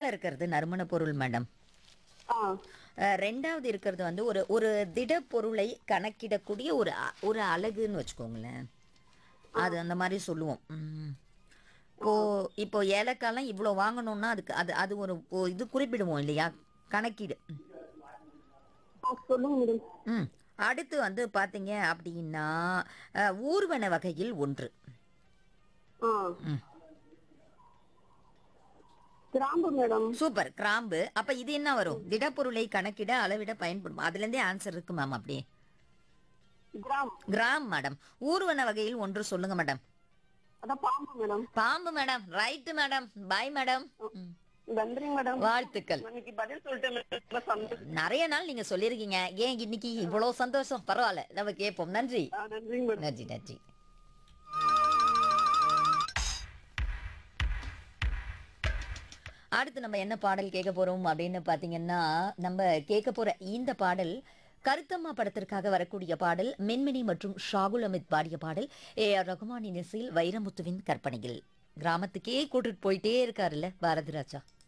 இருக்கிறது நறுமண பொருள் மேடம் ஆ அஹ், ரெண்டாவது இருக்கிறது வந்து ஒரு ஒரு திடப்பொருளை கணக்கிடக்கூடிய ஒரு அ- ஒரு அலகுன்னு வச்சுக்கோங்களேன் அது அந்த மாதிரி சொல்லுவோம் ம். இப்போ இப்போ ஏலக்காய்லாம் இவ்வளோ வாங்கணும்னா அதுக்கு அது அது ஒரு ஒரு இது குறிப்பிடுவோம் இல்லையா கணக்கீடு ஆ, சொல்லுங்க மேடம் ம் அடுத்து வந்து பார்த்தீங்க அப்படின்னா அஹ், ஊர்வன வகையில் ஒன்று ஆ கிராம்பு மேடம் சூப்பர் கிராம்பு அப்ப இது என்ன வரும் திடப்பொருளை கணக்கிட அளவிட பயன்படும் அதுல இருந்தே ஆன்சர் இருக்கு மேம் அப்படியே கிராம் கிராம் மேடம் ஊர்வன வகையில் ஒன்று சொல்லுங்க மேடம் அதான் பாம்பு மேடம் பாம்பு madam right madam bye madam நன்றி மேடம் வாழ்த்துக்கள் இன்னைக்கு பதில் சொல்லிட்டேன் மேடம் ரொம்ப சந்தோஷம் நிறைய நாள் நீங்க சொல்லியிருக்கீங்க ஏன் இன்னைக்கு இவ்வளவு சந்தோஷம் பரவாயில்ல நம்ம கேட்போம் நன்றி ஆ, நன்றிங்க மேடம் நன்றி நன்றி அடுத்து நம்ம என்ன பாடல் கேட்க போறோம் அப்படின்னு பாத்தீங்கன்னா நம்ம கேட்க போற இந்த பாடல் கருத்தம்மா படத்திற்காக வரக்கூடிய பாடல் மின்மினி மற்றும் ஷாகுல் அமித் பாடிய பாடல் ஏ ஆர் ரகுமானின் இசையில் வைரமுத்துவின் கற்பனையில் கிராமத்துக்கே கூட்டிட்டு போயிட்டே இருக்காருல்ல பாரதி ராஜா